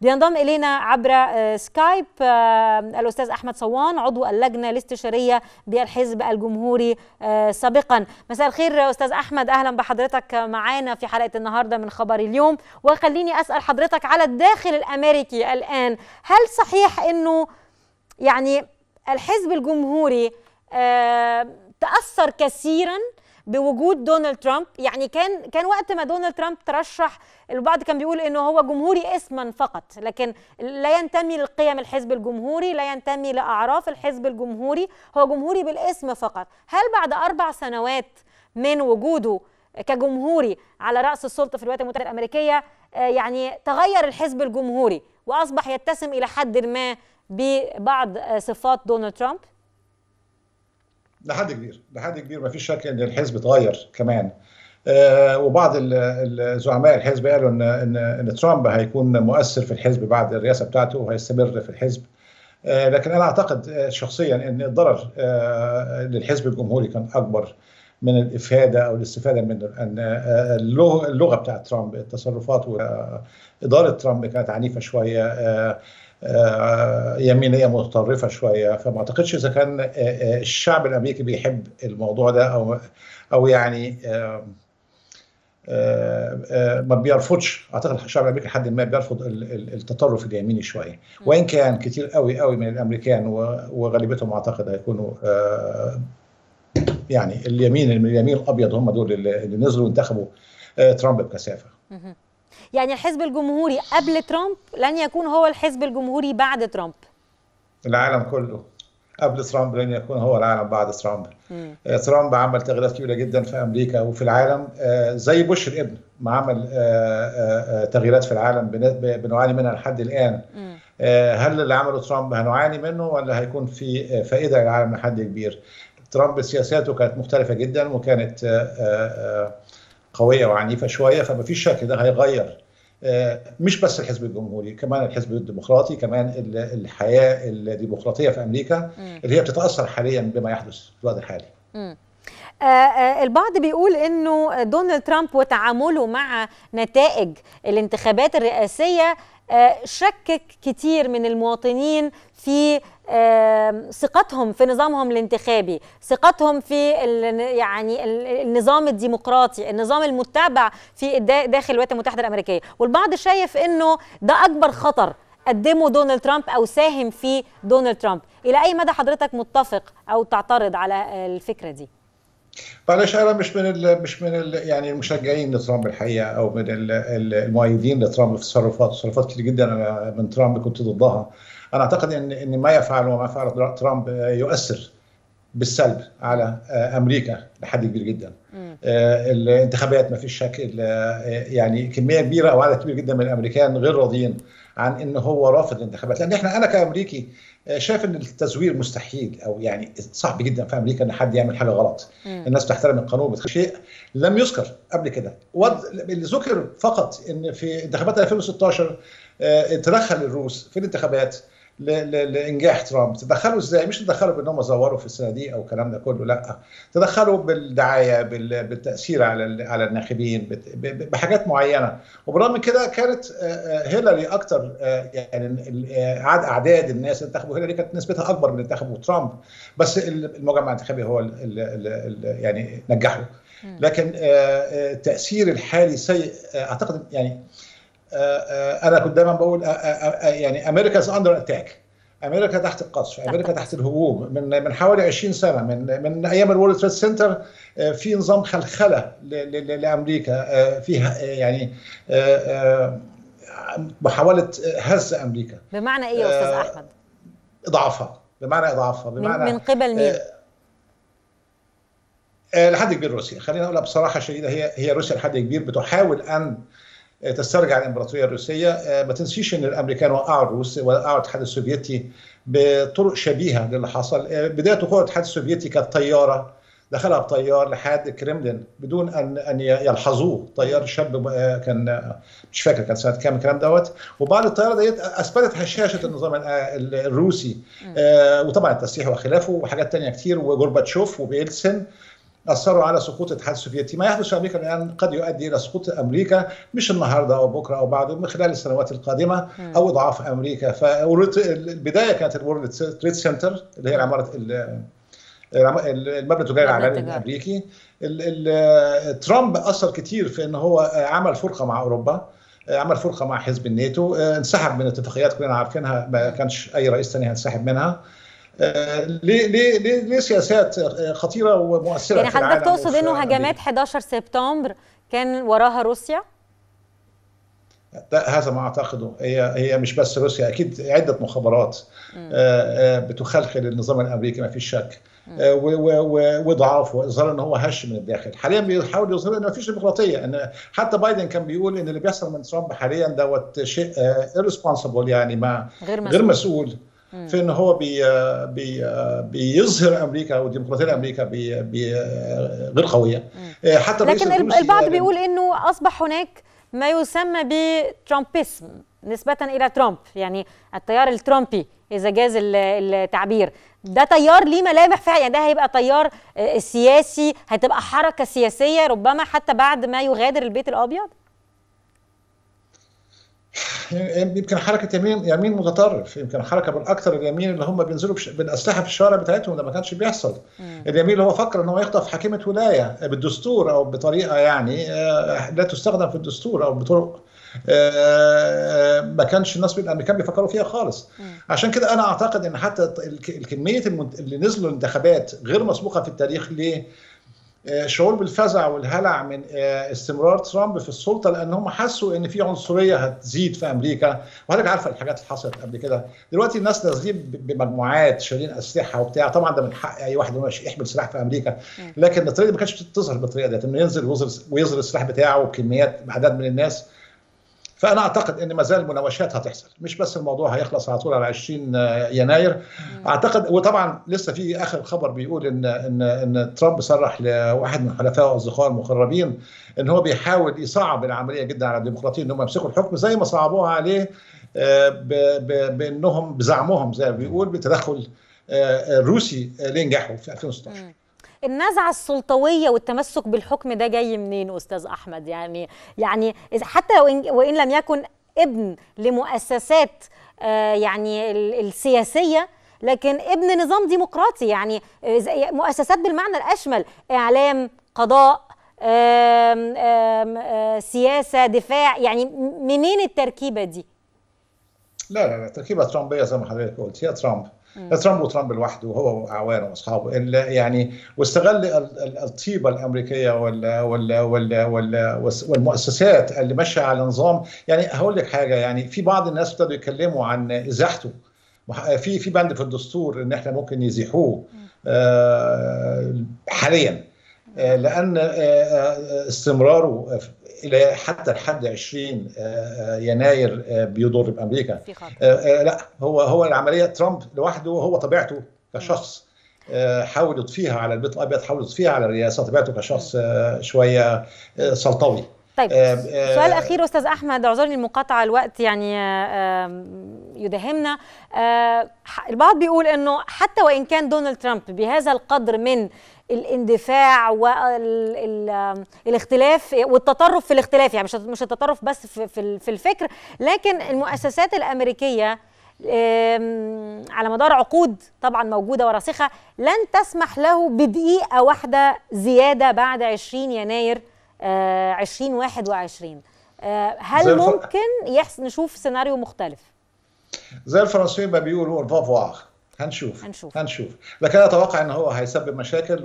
بينضم الينا عبر سكايب الاستاذ احمد صوان عضو اللجنه الاستشاريه بالحزب الجمهوري سابقا مساء الخير استاذ احمد اهلا بحضرتك معانا في حلقه النهارده من خبر اليوم وخليني اسال حضرتك على الداخل الامريكي الان هل صحيح انه يعني الحزب الجمهوري تاثر كثيرا بوجود دونالد ترامب يعني كان كان وقت ما دونالد ترامب ترشح البعض كان بيقول انه هو جمهوري اسما فقط لكن لا ينتمي لقيم الحزب الجمهوري لا ينتمي لاعراف الحزب الجمهوري هو جمهوري بالاسم فقط هل بعد اربع سنوات من وجوده كجمهوري على راس السلطه في الولايات المتحده الامريكيه يعني تغير الحزب الجمهوري واصبح يتسم الى حد ما ببعض صفات دونالد ترامب لحد كبير لحد كبير ما فيش شك ان الحزب اتغير كمان آه وبعض الزعماء الحزب قالوا ان ان ان ترامب هيكون مؤثر في الحزب بعد الرئاسه بتاعته وهيستمر في الحزب آه لكن انا اعتقد شخصيا ان الضرر آه للحزب الجمهوري كان اكبر من الافاده او الاستفاده منه ان اللغه بتاعت ترامب التصرفات واداره ترامب كانت عنيفه شويه يمينيه متطرفه شويه فما اعتقدش اذا كان الشعب الامريكي بيحب الموضوع ده او او يعني ما بيرفضش اعتقد الشعب الامريكي لحد ما بيرفض التطرف اليميني شويه وان كان كتير قوي قوي من الامريكان وغالبيتهم اعتقد هيكونوا يعني اليمين اليمين الابيض هم دول اللي نزلوا وانتخبوا ترامب بكثافه يعني الحزب الجمهوري قبل ترامب لن يكون هو الحزب الجمهوري بعد ترامب العالم كله قبل ترامب لن يكون هو العالم بعد ترامب مم. ترامب عمل تغييرات كبيره جدا في امريكا وفي العالم زي بوش الابن ما عمل تغييرات في العالم بنعاني منها لحد الان مم. هل اللي عمله ترامب هنعاني منه ولا هيكون في فائده للعالم لحد كبير ترامب سياساته كانت مختلفه جدا وكانت قويه وعنيفه شويه فما فيش شك ده هيغير مش بس الحزب الجمهوري كمان الحزب الديمقراطي كمان الحياه الديمقراطيه في امريكا اللي هي بتتاثر حاليا بما يحدث في الوقت الحالي البعض بيقول انه دونالد ترامب وتعامله مع نتائج الانتخابات الرئاسيه شكك كتير من المواطنين في ثقتهم في نظامهم الانتخابي ثقتهم في يعني النظام الديمقراطي النظام المتبع في داخل الولايات المتحده الامريكيه والبعض شايف انه ده اكبر خطر قدمه دونالد ترامب او ساهم فيه دونالد ترامب الى اي مدى حضرتك متفق او تعترض على الفكره دي معلش انا مش من ال مش من ال يعني المشجعين لترامب الحقيقه او من المؤيدين لترامب في تصرفات تصرفات كتير جدا انا من ترامب كنت ضدها انا اعتقد ان ان ما يفعله وما فعل ترامب يؤثر بالسلب على امريكا لحد كبير جدا الانتخابات ما فيش شك يعني كميه كبيره او عدد كبير جدا من الامريكان غير راضيين عن ان هو رافض الانتخابات لان احنا انا كامريكي شايف ان التزوير مستحيل او يعني صعب جدا في امريكا ان حد يعمل حاجه غلط م. الناس بتحترم القانون بتخ... شيء لم يذكر قبل كده اللي ذكر فقط ان في انتخابات 2016 تدخل الروس في الانتخابات لانجاح ترامب تدخلوا ازاي مش تدخلوا بانهم زوروا في الصناديق او الكلام ده كله لا تدخلوا بالدعايه بالتاثير على على الناخبين بحاجات معينه وبرغم من كده كانت هيلاري اكتر يعني عدد اعداد الناس اللي انتخبوا هيلاري كانت نسبتها اكبر من اللي انتخبوا ترامب بس المجمع الانتخابي هو اللي يعني نجحه لكن التاثير الحالي سيء اعتقد يعني انا كنت دايما بقول يعني امريكا از اندر اتاك امريكا تحت القصف امريكا تحت الهجوم من من حوالي 20 سنه من من ايام الورلد تريد سنتر في نظام خلخله لامريكا فيها يعني محاوله هز امريكا بمعنى ايه يا استاذ احمد؟ اضعافها بمعنى اضعافها بمعنى من قبل مين؟ لحد كبير روسيا خلينا نقولها بصراحه شديده هي هي روسيا لحد كبير بتحاول ان تسترجع الامبراطوريه الروسيه ما تنسيش ان الامريكان وقعوا الروس وقعوا الاتحاد السوفيتي بطرق شبيهه للي حصل بدايه وقوع الاتحاد السوفيتي كانت طياره دخلها بطيار لحد الكريملين بدون ان ان يلحظوه طيار شاب كان مش فاكر كان سنه كام الكلام دوت وبعد الطياره ديت اثبتت هشاشه النظام الروسي وطبعا التسليح وخلافه وحاجات تانية كتير وجورباتشوف وبيلسن اثروا على سقوط الاتحاد السوفيتي، ما يحدث في امريكا الان قد يؤدي الى سقوط امريكا مش النهارده او بكره او بعده من خلال السنوات القادمه او اضعاف امريكا، فالبدايه كانت الورلد تريد سنتر اللي هي العماره المبنى التجاري العالمي الامريكي ترامب اثر كتير في ان هو عمل فرقه مع اوروبا عمل فرقه مع حزب الناتو انسحب من اتفاقيات كلنا عارفينها ما كانش اي رئيس ثاني هينسحب منها ليه ليه ليه ليه سياسات خطيره ومؤثره يعني حضرتك تقصد انه هجمات 11 سبتمبر كان وراها روسيا؟ هذا ما اعتقده هي هي مش بس روسيا اكيد عده مخابرات بتخلخل النظام الامريكي ما فيش شك وضعاف واظهار ان هو هش من الداخل حاليا بيحاول يظهر ان ما فيش ديمقراطيه ان حتى بايدن كان بيقول ان اللي بيحصل من ترامب حاليا دوت شيء irresponsible يعني ما غير مسؤول, غير مسؤول في ان هو بي بي بيظهر امريكا والديمقراطيه الامريكا بي بي غير قويه حتى لكن البعض بيقول انه اصبح هناك ما يسمى بترامبيسم نسبة إلى ترامب يعني التيار الترامبي إذا جاز التعبير ده تيار ليه ملامح فعلا يعني ده هيبقى تيار سياسي هتبقى حركة سياسية ربما حتى بعد ما يغادر البيت الأبيض يمكن حركه يمين يمين متطرف يمكن حركه بالاكثر اليمين اللي هم بينزلوا بالاسلحه في الشوارع بتاعتهم ده ما كانش بيحصل مم. اليمين اللي هو فكر ان هو يخطف حكيمه ولايه بالدستور او بطريقه يعني لا تستخدم في الدستور او بطرق ما كانش الناس الامريكان بيفكروا فيها خالص مم. عشان كده انا اعتقد ان حتى الكميه اللي نزلوا الانتخابات غير مسبوقه في التاريخ ليه شعور بالفزع والهلع من استمرار ترامب في السلطه لان هم حسوا ان في عنصريه هتزيد في امريكا وحضرتك عارفه الحاجات اللي حصلت قبل كده دلوقتي الناس نازلين بمجموعات شايلين اسلحه وبتاع طبعا ده من حق اي واحد انه يحمل سلاح في امريكا لكن الطريقه دي ما كانتش تظهر بالطريقه ديت انه ينزل ويظهر السلاح بتاعه وكميات اعداد من الناس فانا اعتقد ان ما زال المناوشات هتحصل مش بس الموضوع هيخلص على طول على 20 يناير اعتقد وطبعا لسه في اخر خبر بيقول ان ان ان ترامب صرح لواحد من حلفائه واصدقائه المقربين ان هو بيحاول يصعب العمليه جدا على الديمقراطيين ان هم يمسكوا الحكم زي ما صعبوها عليه بانهم بزعمهم زي ما بيقول بتدخل روسي اللي نجحوا في 2016 النزعه السلطويه والتمسك بالحكم ده جاي منين استاذ احمد يعني يعني حتى لو إن وان لم يكن ابن لمؤسسات آه يعني السياسيه لكن ابن نظام ديمقراطي يعني مؤسسات بالمعنى الاشمل اعلام قضاء آم آم آم سياسه دفاع يعني منين التركيبه دي لا لا لا تركيبه ترامبيه زي ما حضرتك قلت هي ترامب ترامب وترامب لوحده وهو واعوانه واصحابه يعني واستغل الطيبه الامريكيه وال وال وال وال والمؤسسات اللي ماشيه على نظام يعني هقول لك حاجه يعني في بعض الناس ابتدوا يتكلموا عن ازاحته في في بند في الدستور ان احنا ممكن يزيحوه حاليا لان استمراره الى حتى لحد 20 يناير بيضر بامريكا لا هو هو العمليه ترامب لوحده هو طبيعته كشخص حاول يضفيها على البيت الابيض حاول يضفيها على الرئاسه طبيعته كشخص شويه سلطوي طيب سؤال اخير استاذ احمد اعذرني المقاطعه الوقت يعني يداهمنا البعض بيقول انه حتى وان كان دونالد ترامب بهذا القدر من الاندفاع والاختلاف والتطرف في الاختلاف يعني مش مش التطرف بس في في الفكر لكن المؤسسات الامريكيه على مدار عقود طبعا موجوده وراسخه لن تسمح له بدقيقه واحده زياده بعد 20 يناير 2021 هل ممكن يحس نشوف سيناريو مختلف؟ زي الفرنسيين ما بيقولوا الفافوار هنشوف هنشوف هنشوف لكن انا اتوقع ان هو هيسبب مشاكل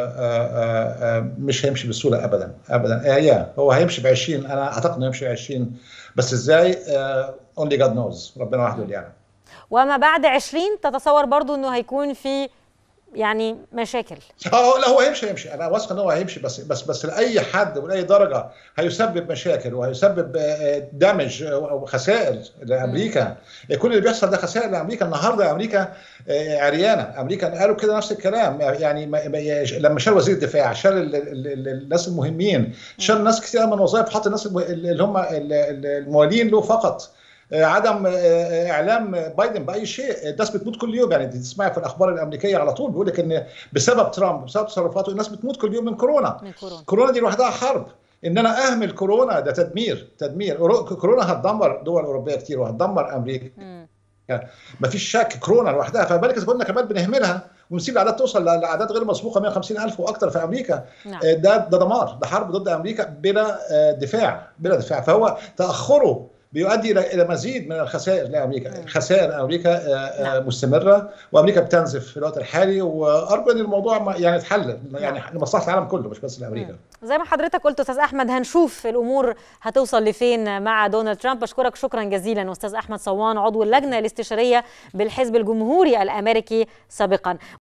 ومش هيمشي بسهوله ابدا ابدا يا هو هيمشي ب 20 انا اعتقد انه يمشي ب 20 بس ازاي اونلي جاد نوز ربنا وحده اللي يعلم وما بعد 20 تتصور برضو انه هيكون في يعني مشاكل اه لا هو هيمشي هيمشي انا واثق ان هو هيمشي بس بس بس لاي حد ولاي درجه هيسبب مشاكل وهيسبب دمج او خسائر لامريكا كل اللي بيحصل ده خسائر لامريكا النهارده امريكا عريانه امريكا قالوا كده نفس الكلام يعني لما شال وزير الدفاع شال الناس المهمين شال ناس كتير من الوظائف حط الناس اللي هم الموالين له فقط عدم اعلام بايدن باي شيء الناس بتموت كل يوم يعني تسمعي في الاخبار الامريكيه على طول بيقول لك ان بسبب ترامب بسبب تصرفاته الناس بتموت كل يوم من كورونا من كورونا كورونا دي لوحدها حرب ان انا اهمل كورونا ده تدمير تدمير كورونا هتدمر دول اوروبيه كتير وهتدمر امريكا يعني ما فيش شك كورونا لوحدها فبالك اذا كنا كمان بنهملها ونسيب الاعداد توصل لاعداد غير مسبوقه 150 الف واكثر في امريكا نعم. ده ده دمار ده حرب ضد امريكا بلا دفاع بلا دفاع فهو تاخره بيؤدي الى مزيد من الخسائر لامريكا، خسائر امريكا نعم. مستمره وامريكا بتنزف في الوقت الحالي وارجو ان الموضوع يعني يتحل يعني لمصلحه العالم كله مش بس لامريكا. زي ما حضرتك قلت استاذ احمد هنشوف الامور هتوصل لفين مع دونالد ترامب بشكرك شكرا جزيلا استاذ احمد صوان عضو اللجنه الاستشاريه بالحزب الجمهوري الامريكي سابقا.